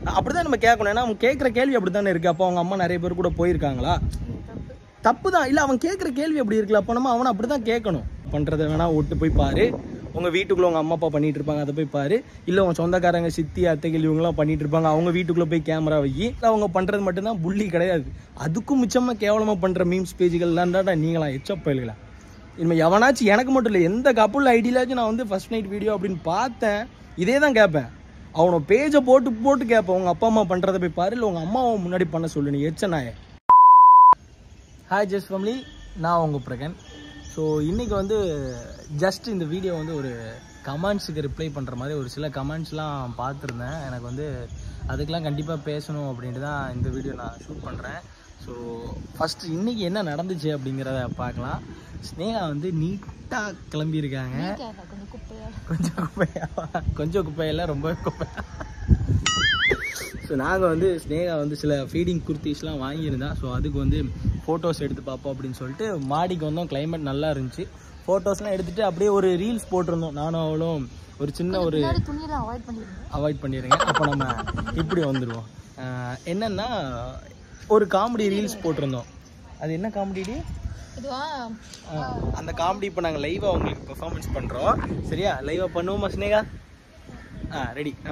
அப்படிதான் நம்ம கேட்கணும் ஏன்னா அவன் கேட்குற கேள்வி அப்படி தானே இருக்கு அப்போ அவங்க அம்மா நிறைய பேர் கூட போயிருக்காங்களா தப்பு தான் இல்லை அவன் கேட்குற கேள்வி அப்படி இருக்குல்ல அப்போ நம்ம அவனை அப்படி தான் கேட்கணும் பண்ணுறத வேணா ஒட்டு போய் பாரு உங்கள் வீட்டுக்குள்ளே உங்கள் அம்மா அப்பா பண்ணிட்டு இருப்பாங்க அதை போய் பாரு இல்லை உன் சொந்தக்காரங்க சித்தி அத்தைகள் இவங்களாம் பண்ணிட்டு இருப்பாங்க அவங்க வீட்டுக்குள்ளே போய் கேமரா வை இல்ல அவங்க பண்ணுறது மட்டும்தான் புள்ளி கிடையாது அதுக்கும் மிச்சமாக கேவலமாக பண்ணுற மீம்ஸ் பேஜுகள்லாம் தான் நீங்களா எச்சப் பயல்களா இனிமேல் எவனாச்சும் எனக்கு மட்டும் இல்லை எந்த கப்புள் ஐடியிலாச்சும் நான் வந்து ஃபர்ஸ்ட் நைட் வீடியோ அப்படின்னு பார்த்தேன் இதே தான் கேட்பேன் அவனை பேஜை போட்டு போட்டு கேட்பேன் உங்கள் அப்பா அம்மா பண்ணுறதை போய் பாரு இல்லை உங்கள் அம்மாவை முன்னாடி பண்ண சொல்லு நீ எச்ச நாயே ஹாய் ஜஸ்ட் ஃபேமிலி நான் உங்கள் பிரகன் ஸோ இன்றைக்கி வந்து ஜஸ்ட் இந்த வீடியோ வந்து ஒரு கமெண்ட்ஸுக்கு ரிப்ளை பண்ணுற மாதிரி ஒரு சில கமெண்ட்ஸ்லாம் பார்த்துருந்தேன் எனக்கு வந்து அதுக்கெலாம் கண்டிப்பாக பேசணும் அப்படின்ட்டு தான் இந்த வீடியோ நான் ஷூட் பண்ணுறேன் ஸோ ஃபஸ்ட்டு இன்றைக்கி என்ன நடந்துச்சு அப்படிங்கிறத பார்க்கலாம் ஸ்னேகா வந்து நீட்டாக கிளம்பியிருக்காங்க கொஞ்சம் குப்பையா கொஞ்சம் குப்பையா கொஞ்சம் குப்பையில ரொம்ப குப்பையா ஸோ நாங்கள் வந்து ஸ்னேகா வந்து சில ஃபீடிங் குர்த்திஸ்லாம் வாங்கியிருந்தா ஸோ அதுக்கு வந்து ஃபோட்டோஸ் எடுத்து பார்ப்போம் அப்படின்னு சொல்லிட்டு மாடிக்கு வந்தோம் climate நல்லா இருந்துச்சு ஃபோட்டோஸ்லாம் எடுத்துட்டு அப்படியே ஒரு ரீல்ஸ் போட்டிருந்தோம் நானும் அவளும் ஒரு சின்ன ஒரு முன்னாடி துணியெல்லாம் அவாய்ட் பண்ணிடுங்க அவாய்ட் பண்ணிடுங்க அப்போ நம்ம இப்படி வந்துடுவோம் ஆஹ் என்னன்னா ஒரு காமெடி ரீல்ஸ் போட்டிருந்தோம் அது என்ன காமெடி இதுவா அந்த காமெடி இப்போ நாங்கள் லைவாக உங்களுக்கு பெர்ஃபார்மன்ஸ் பண்ணுறோம் சரியா லைவாக பண்ணுவோமா ஸ்னேகா ஆ ரெடி ஆ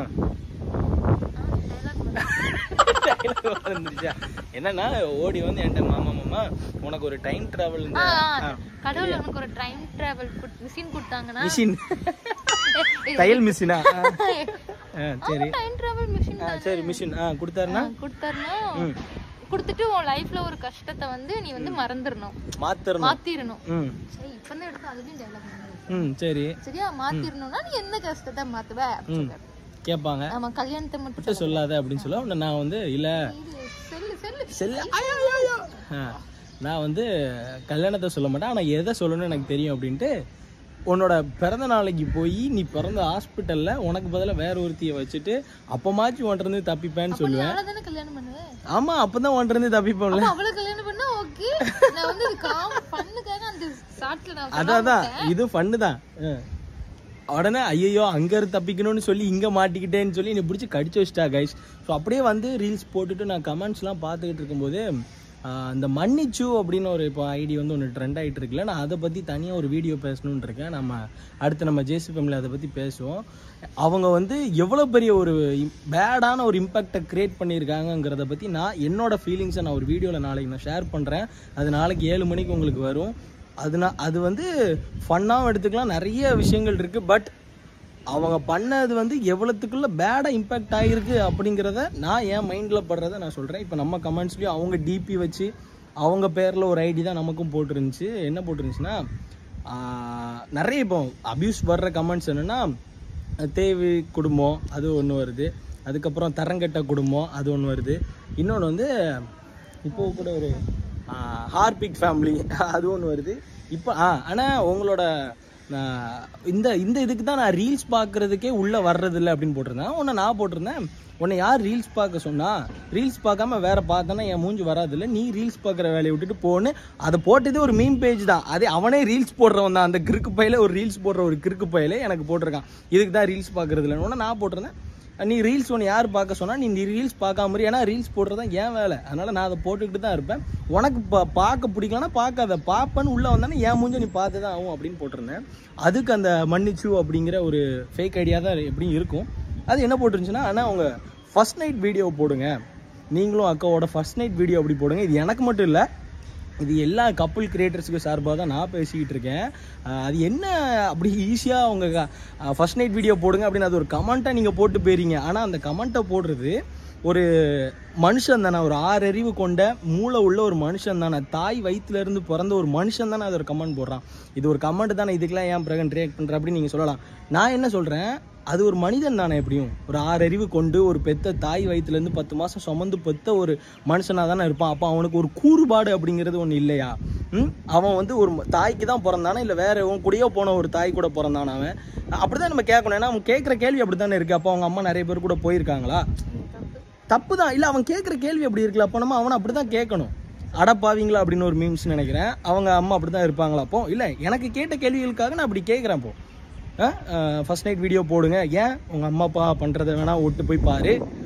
வந்துருச்சா என்னன்னா ஓடி வந்து என்கிட்ட மாமா மாமா உனக்கு ஒரு டைம் டிராவல் இந்த கடவுள் உனக்கு ஒரு டைம் டிராவல் மிஷின் கொடுத்தாங்கன்னா மிஷின் தையல் மிஷினா சரி டைம் டிராவல் மிஷின் ஆ சரி மிஷின் ஆ கொடுத்தாருன்னா கொடுத்தாருன்னா ம் கொடுத்துட்டு உன் லைஃப்ல ஒரு கஷ்டத்தை வந்து நீ வந்து மறந்துடணும் மாத்திரணும் மாத்திரணும் ம் சரி இப்ப தான் எடுத்து அதுலயும் டெவலப் பண்ணுது ம் சரி சரியா மாத்திரணும்னா நீ எந்த கஷ்டத்தை மாத்துவ ம் கேட்பாங்க நம்ம கல்யாணத்தை மட்டும் மட்டும் சொல்லாத அப்படின்னு சொல்ல உடனே நான் வந்து இல்லை இது செல்லு செல்லு செல்ல ஐயோ, ஐயோ, ஐயோ. ஆ, நான் வந்து கல்யாணத்தை சொல்ல மாட்டேன் ஆனால் எதை சொல்லணும்னு எனக்கு தெரியும் அப்படின்ட்டு உன்னோட பிறந்த நாளைக்கு போய் நீ பிறந்த ஹாஸ்பிட்டலில் உனக்கு பதிலாக வேற ஒருத்தியை வச்சுட்டு அப்பமாச்சும் ஒன்றிருந்து தப்பிப்பேன்னு சொல்லுவேன் அவளை தானே கல்யாணம் பண்ணுவேன் ஆமாம் அப்போ தான் ஒன்றிருந்து தப்பிப்போம்ல அப்ப அவளை கல்யாணம் பண்ணா ஓகே நான் வந்து இது காம் பண்ணுக்காக அந்த ஷார்ட்ல நான் அதான் அதான் இது ஃபன்னு தான் ஆ. உடனே ஐயோ அங்க இருந்து தப்பிக்கணும்னு சொல்லி இங்க மாட்டிக்கிட்டேன்னு சொல்லி என்னை பிடிச்சி கடிச்சு வச்சிட்டா கைஸ் ஸோ அப்படியே வந்து ரீல்ஸ் போட்டுட்டு நான் கமெண்ட்ஸ்லாம் பார்த்துக்கிட்டு இருக்கும்போது ஆ, இந்த மன்னிச்சு அப்படின்னு ஒரு இப்போ ஐடி வந்து ஒன்று ட்ரெண்ட் ஆகிட்டு இருக்குல்ல நான் அதை பற்றி தனியாக ஒரு வீடியோ பேசணும்னு இருக்கேன் நம்ம அடுத்து நம்ம ஜேசி ஃபேமிலி அதை பற்றி பேசுவோம் அவங்க வந்து எவ்வளோ பெரிய ஒரு பேடான ஒரு இம்பேக்டை க்ரியேட் பண்ணியிருக்காங்கங்கிறத பற்றி நான் என்னோட ஃபீலிங்ஸை நான் ஒரு வீடியோவில் நாளைக்கு நான் ஷேர் பண்ணுறேன் அது நாளைக்கு ஏழு மணிக்கு உங்களுக்கு வரும் அதுனா அது வந்து ஃபன்னாகவும் எடுத்துக்கலாம் நிறைய விஷயங்கள் இருக்குது பட் அவங்க பண்ணது வந்து எவ்வளோத்துக்குள்ள பேடாக இம்பேக்ட் ஆகிருக்கு அப்படிங்கிறத நான் என் மைண்டில் படுறத நான் சொல்கிறேன் இப்போ நம்ம கமெண்ட்ஸ்லேயும் அவங்க டிபி வச்சு அவங்க பேரில் ஒரு ஐடி தான் நமக்கும் போட்டிருந்துச்சு என்ன போட்டிருந்துச்சுன்னா ஆஹ், நிறைய இப்போ அபியூஸ் வர்ற கமெண்ட்ஸ் என்னென்னா தேவி குடும்பம் அது ஒன்று வருது அதுக்கப்புறம் தரங்கெட்ட குடும்பம் அது ஒன்று வருது இன்னொன்று வந்து இப்போ கூட ஒரு ஹார்பிக் ஃபேமிலி அது ஒன்று வருது இப்போ ஆ ஆனால் உங்களோட நான் இந்த இந்த இதுக்கு தான் நான் ரீல்ஸ் பார்க்கறதுக்கே உள்ளே வர்றதில்ல அப்படின்னு போட்டிருந்தேன் உன்னை நான் போட்டிருந்தேன் உன்னை யார் ரீல்ஸ் பார்க்க சொன்னா ரீல்ஸ் பார்க்காம வேற பார்த்தனா என் மூஞ்சி வராதில்ல நீ ரீல்ஸ் பார்க்குற வேலையை விட்டுட்டு போன்னு அதை போட்டதே ஒரு மீம் பேஜ் தான் அதே அவனே ரீல்ஸ் போடுறவன் தான் அந்த கிறுக்கு பையில ஒரு ரீல்ஸ் போடுற ஒரு கிறுக்கு பையில எனக்கு போட்டிருக்கான் இதுக்கு தான் ரீல்ஸ் பார்க்கறது இல்லைன்னு நான் போட்டிருந்தேன் நீ ரீல்ஸ் ஒன்று யார் பார்க்க சொன்னா நீ நீ ரீல்ஸ் பார்க்காம இரு. ஏன்னா ரீல்ஸ் போடுறது தான் என் வேலை அதனால நான் அதை போட்டுக்கிட்டு தான் இருப்பேன் உனக்கு பா பார்க்க பிடிக்கலன்னா பார்க்காத பார்ப்பேன்னு உள்ளே வந்தானே என் மூஞ்ச நீ பார்த்து தான் ஆகும் அப்படின்னு போட்டிருந்தேன் அதுக்கு அந்த மன்னிச்சு அப்படிங்கிற ஒரு ஃபேக் ஐடியா தான் எப்படியும் இருக்கும் அது என்ன போட்டுருந்துச்சுன்னா ஆனால் அவங்க ஃபர்ஸ்ட் நைட் வீடியோ போடுங்க நீங்களும் அக்காவோட ஃபர்ஸ்ட் நைட் வீடியோ அப்படி போடுங்க இது எனக்கு மட்டும் இல்லை இது எல்லா கப்புள் கிரியேட்டர்ஸுக்கு சார்பாக தான் நான் பேசிக்கிட்டு இருக்கேன் அஹ் அது என்ன அப்படி ஈஸியாக அவங்க ஃபர்ஸ்ட் நைட் வீடியோ போடுங்க அப்படின்னு அது ஒரு கமெண்ட்டாக நீங்கள் போட்டு போயிருங்க ஆனால் அந்த கமெண்ட்டை போடுறது ஒரு மனுஷன் தானே ஒரு ஆறு அறிவு கொண்ட மூளை உள்ள ஒரு மனுஷன் தானே தாய் வயித்துல இருந்து பிறந்த ஒரு மனுஷன் தானே அது ஒரு கமெண்ட் போடுறான் இது ஒரு கமெண்ட் தானே இதுக்கெல்லாம் ஏன் பிரகன் ரியாக்ட் பண்ணுற அப்படின்னு நீங்கள் சொல்லலாம் நான் என்ன சொல்கிறேன் அது ஒரு மனிதன் தானே எப்படியும் ஒரு ஆறு அறிவு கொண்டு ஒரு பெத்த தாய் வயிற்றுலேருந்து பத்து மாதம் சுமந்து பெத்த ஒரு மனுஷனாக தானே இருப்பான் அப்போ அவனுக்கு ஒரு கூறுபாடு அப்படிங்கிறது ஒன்று இல்லையா ம் அவன் வந்து ஒரு ம- தாய்க்கு தான் பிறந்தானா இல்லை வேற உன் கூடயோ போன ஒரு தாய் கூட பிறந்தானா அவன் அப்படி தான் நம்ம கேட்கணும் ஏன்னா அவன் கேட்குற கேள்வி அப்படி தானே இருக்குது அப்போ அவங்க அம்மா நிறைய பேர் கூட போயிருக்காங்களா தப்பு தான் இல்லை அவன் கேட்குற கேள்வி அப்படி இருக்குல்ல அப்போ நம்ம அவனை அப்படி தான் கேட்கணும் அடப்பாவீங்களா அப்படின்னு ஒரு மீம்ஸ் நினைக்கிறேன் அவங்க அம்மா அப்படி தான் இருப்பாங்களா அப்போ இல்லை எனக்கு கேட்ட கேள்விகளுக்காக நான் அப்படி கேட்குறேன் அப்போ ஃபர்ஸ்ட் நைட் வீடியோ போடுங்க ஏன் உங்கள் அம்மா அப்பா பண்ணுறத வேணா ஒட்டு போய் பாரு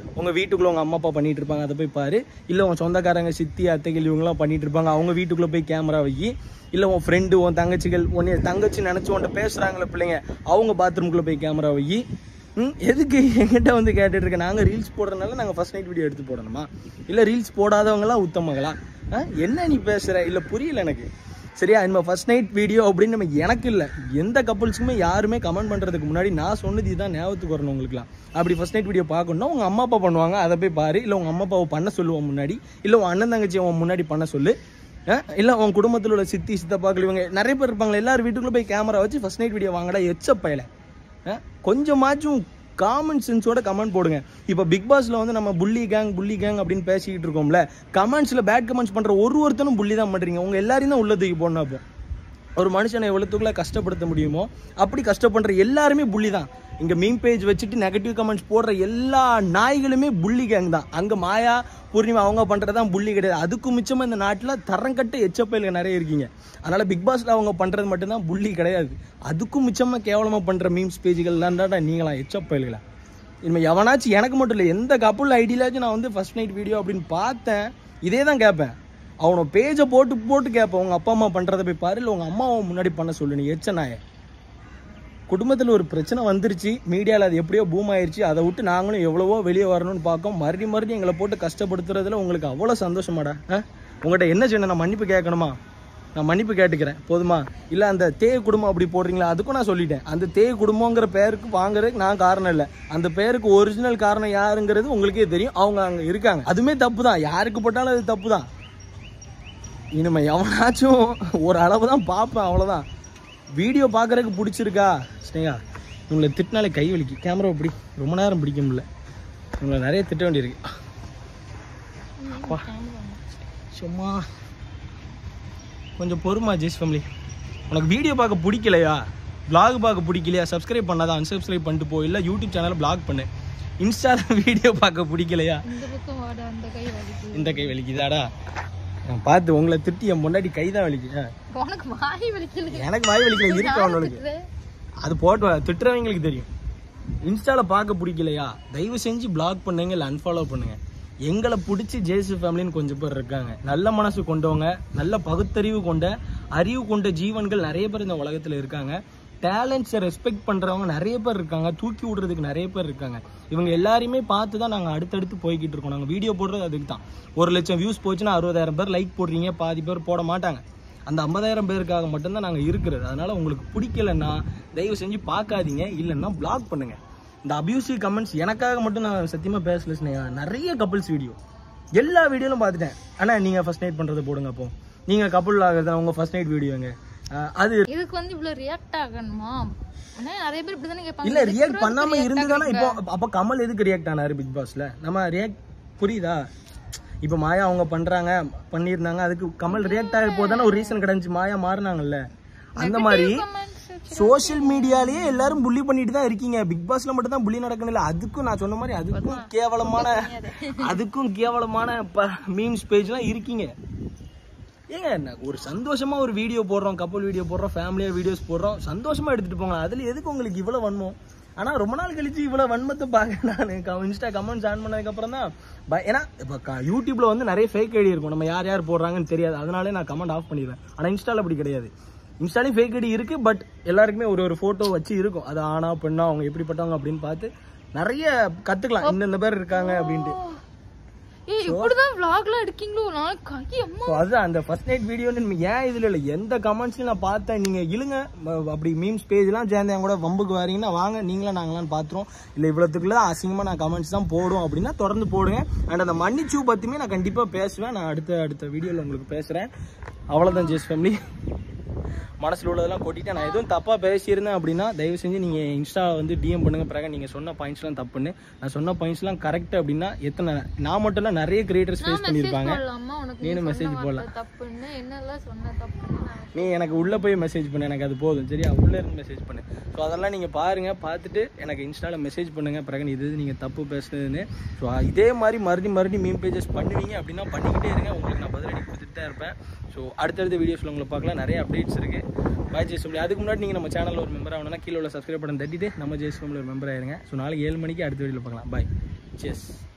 உங்கள் வீட்டுக்குள்ளே உங்கள் அம்மா அப்பா பண்ணிட்டு இருப்பாங்க அதை போய் பாரு இல்லை உன் சொந்தக்காரங்க சித்தி அத்தைகள் இவங்கெல்லாம் பண்ணிட்டு இருப்பாங்க அவங்க வீட்டுக்குள்ளே போய் கேமரா வை இல்லை உன் ஃப்ரெண்டு உன் தங்கச்சிகள் உன்னை தங்கச்சி நினச்சி உன்ட்ட பேசுகிறாங்களே பிள்ளைங்க அவங்க பாத்ரூம்குள்ளே போய் கேமரா வை ம் எதுக்கு எங்கிட்ட வந்து கேட்டுட்டு இருக்க நாங்கள் ரீல்ஸ் போடுறதுனால நாங்கள் ஃபர்ஸ்ட் நைட் வீடியோ எடுத்து போடணுமா இல்லை ரீல்ஸ் போடாதவங்களாம் உத்தமங்களா ஆ? என்ன நீ பேசுகிற இல்லை புரியல எனக்கு சரியா இந்த ஃபர்ஸ்ட் நைட் வீடியோ அப்படின்னு நம்ம எனக்கு இல்லை எந்த கப்புள்ஸுக்குமே யாருமே கமெண்ட் பண்ணுறதுக்கு முன்னாடி நான் சொன்னது இதுதான் ஞாபகத்துக்கு வரணும் உங்களுக்குலாம் அப்படி ஃபர்ஸ்ட் நைட் வீடியோ பார்க்கணும்னா உங்கள் அம்மா அப்பா பண்ணுவாங்க அதை போய் பாரு இல்லை உங்கள் அம்மா அப்பாவை பண்ண சொல்லுவோம் முன்னாடி இல்லை உன் அண்ணன் தங்கச்சி அவன் முன்னாடி பண்ண சொல்லு அஹ் இல்லை உன் குடும்பத்தில் உள்ள சித்தி சித்தப்பாக்கள் இவங்க நிறைய பேர் இருப்பாங்க எல்லாரும் வீட்டுக்குள்ளே போய் கேமரா வச்சு ஃபர்ஸ்ட் நைட் வீடியோ வாங்கடா எச்ச பயல அஹ் கொஞ்சமாச்சும் காமன் சென்ஸோட கமெண்ட் போடுங்க இப்போ பிக் பாஸ்ல வந்து நம்ம புள்ளி கேங் புள்ளி கேங் அப்படின்னு பேசிக்கிட்டு இருக்கோம்ல கமெண்ட்ஸ்ல பேட் கமெண்ட்ஸ் பண்ற ஒரு ஒருத்தனும் புள்ளி தான் பண்றீங்க உங்க எல்லாரையும் தான் உள்ள தூக்கி போடணும் அப்போ ஒரு மனுஷனை எவ்வளோத்துக்குள்ள கஷ்டப்படுத்த முடியுமோ அப்படி கஷ்டப்படுற எல்லாருமே புள்ளி தான் இங்க மீம் பேஜ் வச்சுட்டு நெகட்டிவ் கமெண்ட்ஸ் போடுற எல்லா நாய்களுமே புள்ளி கேங் தான் அங்க மாயா பூர்ணிமா அவங்க பண்றதுதான் புள்ளி கிடையாது அதுக்கும் மிச்சமா இந்த நாட்டுல தரங்கட்ட எச்சப்பயில்கள் நிறைய இருக்கீங்க அதனால பிக் பாஸ்ல அவங்க பண்றது மட்டும்தான் புள்ளி கிடையாது அதுக்கும் மிச்சமா கேவலமா பண்ற மீம்ஸ் பேஜ்கள் தான்டா நீங்களா எச்சப்பயில்களா இனிமேல் எவனாச்சும் எனக்கு மட்டும் இல்லை எந்த கப்புள் ஐடியிலாச்சும் நான் வந்து ஃபர்ஸ்ட் நைட் வீடியோ அப்படின்னு பார்த்தேன் இதே தான் கேட்பேன் அவனை பேஜை போட்டு போட்டு கேட்பேன் உங்கள் அப்பா அம்மா பண்ணுறதை போய் பாரு இல்லை உங்கள் அம்மாவை முன்னாடி பண்ண சொல்லு நீ எச்ச நாய குடும்பத்தில் ஒரு பிரச்சனை வந்துருச்சு மீடியாவில் அது எப்படியோ பூம் ஆயிருச்சு அதை விட்டு நாங்களும் எவ்வளவோ வெளியே வரணும்னு பார்க்கோம் மறுபடி மறுபடியும் எங்களை போட்டு கஷ்டப்படுத்துறதுல உங்களுக்கு அவ்வளோ சந்தோஷமாடா ஆ உங்கள்கிட்ட என்ன செய்யணும் நான் மன்னிப்பு கேட்கணுமா நான் மன்னிப்பு கேட்டுக்கிறேன் போதுமா இல்லை அந்த தேய குடும்பம் அப்படி போடுறீங்களா அதுக்கும் நான் சொல்லிட்டேன் அந்த தேய குடும்பங்கிற பேருக்கு வாங்குறதுக்கு நான் காரணம் இல்லை அந்த பேருக்கு ஒரிஜினல் காரணம் யாருங்கிறது உங்களுக்கே தெரியும் அவங்க அங்கே இருக்காங்க அதுவுமே தப்பு தான் யாருக்கு போட்டாலும் அது தப்பு தான் இனிமே எவனாச்சும் ஒரு அளவு தான் பார்ப்பேன் அவ்வளோதான் வீடியோ பார்க்கறதுக்கு பிடிச்சிருக்கா ஸ்னேகா உங்களை திட்டினாலே கை வலிக்கு கேமரா பிடி ரொம்ப நேரம் பிடிக்க முடியல உங்களை நிறைய திட்ட வேண்டியிருக்கு அப்பா. சும்மா கொஞ்சம் பொறுமா ஜெய்ஸ் ஃபேமிலி உனக்கு வீடியோ பார்க்க பிடிக்கலையா vlog பார்க்க பிடிக்கலையா சப்ஸ்கிரைப் பண்ணாதான் unsubscribe பண்ணிட்டு போ இல்லை யூடியூப் சேனலை பிளாக் பண்ணு இன்ஸ்டால வீடியோ பார்க்க பிடிக்கலையா இந்த பக்கம் வாடா அந்த கை வலிக்குது இந்த கை வலிக்குதாடா நான் பார்த்து உங்களை திட்டி என் முன்னாடி கை தான் வலிக்கு ஆ. உனக்கு வாய் வலிக்குது எனக்கு வாய் வலிக்கல இருக்கு யாரை அவனுக்கு திட்டுற? அது போட்டு திட்டுறவங்களுக்கு தெரியும் இன்ஸ்டால பார்க்க பிடிக்கலையா தயவு செஞ்சு பிளாக் பண்ணுங்க இல்லை அன்ஃபாலோ பண்ணுங்க எங்களை பிடிச்சி ஜேசு ஃபேமிலின்னு கொஞ்சம் பேர் இருக்காங்க நல்ல மனசு கொண்டவங்க நல்ல பகுத்தறிவு கொண்ட அறிவு கொண்ட ஜீவன்கள் நிறைய பேர் இந்த உலகத்தில் இருக்காங்க டேலண்ட்ஸை ரெஸ்பெக்ட் பண்ணுறவங்க நிறைய பேர் இருக்காங்க தூக்கி விடுறதுக்கு நிறைய பேர் இருக்காங்க இவங்க எல்லாரையுமே பார்த்து தான் நாங்கள் அடுத்தடுத்து போய்கிட்டு இருக்கோம் நாங்கள் வீடியோ போடுறது அதுக்கு தான் ஒரு லட்சம் வியூஸ் போச்சுன்னா அறுபதாயிரம் பேர் லைக் போடுறீங்க பாதி பேர் போட மாட்டாங்க அந்த ஐம்பதாயிரம் பேருக்காக மட்டும்தான் நாங்கள் இருக்கிறது அதனால உங்களுக்கு பிடிக்கலன்னா தயவு செஞ்சு பார்க்காதீங்க இல்லைன்னா பிளாக் பண்ணுங்க இந்த அபியூசிவ் கமெண்ட்ஸ் எனக்காக மட்டும் நான் சத்தியமாக பேசல ஸ்னேகா நிறைய கப்புள்ஸ் வீடியோ எல்லா வீடியோலும் பார்த்துட்டேன் ஆனால் நீங்கள் ஃபர்ஸ்ட் நைட் பண்ணுறது போடுங்க அப்போ நீங்கள் கப்புள் ஆகிறது உங்கள் ஃபர்ஸ்ட் நைட் வீடியோங்க அஹ் அது இதுக்கு வந்து இவ்வளவு ரியாக்ட் ஆகணுமா ஆனா நிறைய பேர் இப்படிதானே கேட்பாங்க இல்ல ரியாக்ட் பண்ணாம இருந்துதானே இப்போ அப்ப கமல் எதுக்கு ரியாக்ட் ஆனாரு பிக் பாஸ்ல நம்ம ரியாக்ட் புரியுதா இப்போ மாயா அவங்க பண்றாங்க பண்ணியிருந்தாங்க அதுக்கு கமல் ரியாக்ட் ஆக போதானே ஒரு ரீசன் கிடைச்சு மாயா மாறினாங்கல்ல அந்த மாதிரி சோஷியல் மீடியாலயே எல்லாரும் புள்ளி பண்ணிட்டு தான் இருக்கீங்க பிக் பாஸ்ல மட்டும் தான் புள்ளி நடக்கணும் இல்ல அதுக்கும் நான் சொன்ன மாதிரி அதுக்கும் கேவலமான அதுக்கும் கேவலமான மீம்ஸ் பேஜ்லாம் இருக்கீங்க ஏங்க நான் ஒரு சந்தோஷமா ஒரு வீடியோ போடுறோம் கப்பல் வீடியோ போடுறோம் ஃபேமிலியா வீடியோஸ் போடுறோம் சந்தோஷமா எடுத்துட்டு போங்க அதுல எதுக்கு உங்களுக்கு இவ்வளவு வன்மம் ஆனா ரொம்ப நாள் கழிச்சு இவ்வளவு வன்மத்தை பார்க்க நான் இன்ஸ்டா கமெண்ட்ஸ் ஆன் பண்ணதுக்கு அப்புறம் தான் ப- ஏன்னா இப்போ க- யூடியூப்ல வந்து நிறைய ஃபேக் ஐடி இருக்கும் நம்ம யார் யார் போடுறாங்கன்னு தெரியாது அதனாலே நான் கமெண்ட் ஆஃப் பண்ணிடுவேன் ஆனா இன்ஸ்டால அப்படி கிடையாது இன்ஸ்டாலையும் ஃபேக் ஐடி இருக்கு பட் எல்லாருக்குமே ஒரு ஒரு போட்டோ வச்சு இருக்கும் அது ஆனா பெண்ணா அவங்க எப்படிப்பட்டவங்க அப்படின்னு பார்த்து நிறைய கத்துக்கலாம் இந்தந்த பேர் இருக்காங்க அப்படின்ட்டு ஏய் இப்படிதான் vlogலாம் எடுக்கீங்களோ நான் கை அம்மா ஸோ அதுதான் அந்த ஃபர்ஸ்ட் நைட் வீடியோன்னு நம்ம ஏன் இதில் இல்லை எந்த கமெண்ட்ஸ்லையும் நான் பார்த்தேன் நீங்கள் இழுங்க ம- அப்படி மீம்ஸ் பேஜ்லாம் சேர்ந்து என் கூட வம்புக்கு வரீங்கன்னா வாங்க நீங்களாம் நாங்களாம் பார்த்துருவோம் இல்லை இவ்வளோத்துக்குள்ள தான் அசிங்கமாக நான் கமெண்ட்ஸ் தான் போடும் அப்படின்னா தொடர்ந்து போடுங்க அண்ட் அந்த மன்னிச்சு பற்றியுமே நான் கண்டிப்பாக பேசுவேன் நான் அடுத்த அடுத்த வீடியோவில் உங்களுக்கு பேசுகிறேன் அவ்வளோதான் ஜெஸ் ஃபேமிலி மனசில் உள்ளதெல்லாம் கொட்டிட்டு நான் எதுவும் தப்பாக பேசியிருந்தேன் அப்படின்னா தயவு செஞ்சு நீங்கள் இன்ஸ்டா வந்து டிஎம் பண்ணுங்க பிறகு நீங்கள் சொன்ன பாயிண்ட்ஸ்லாம் தப்புன்னு நான் சொன்ன பாயிண்ட்ஸ்லாம் கரெக்ட் அப்படின்னா எத்தனை நான் மட்டும் இல்லை நிறைய கிரியேட்டர்ஸ் ஃபேஸ் மெசேஜ் பண்ணியிருப்பாங்க போடலாமா உனக்கு நீனும் நீ message சொன்ன போடலாம். வார்த்தை தப்புன்னு என்னெல்லாம் சொன்ன தப்புன்னு நான் நீ எனக்கு உள்ளே போய் மெசேஜ் பண்ணு எனக்கு அது போதும் சரியா உள்ளே இருந்து மெசேஜ் பண்ணு ஸோ அதெல்லாம் நீங்கள் பாருங்கள் பார்த்துட்டு எனக்கு இன்ஸ்டாவில் மெசேஜ் பண்ணுங்கள் பிறகு இது நீங்கள் தப்பு பேசுனதுன்னு ஸோ இதே மாதிரி மறுபடியும் மறுபடியும் மீம் பேஜஸ் பண்ணுவீங்க அப்படின்னா பண்ணிக்கிட்டே இருங்க உங்களுக்கு நான் பதிலடி கொடுத்துட்டு தான் இருப்பேன் ஸோ அடுத்தடுத்த வீடியோஸில் உங்களை பார்க்கலாம் நிறைய அப்டேட்ஸ் இருக்குது பாய் ஜெய்ஸ் ஃபேமிலி அதுக்கு முன்னாடி நீங்கள் நம்ம சேனலில் ஒரு மெம்பர் ஆகணும்னா கீழே உள்ள சப்ஸ்கிரைப் பட்டன் தட்டிட்டு நம்ம ஜெய்ஸ் ஃபேமிலி ஒரு மெம்பர் ஆயிருங்க ஸோ நாளைக்கு ஏழு மணிக்கு அடுத்த வீடியோவில் பார்க்கலாம் பாய் செஸ்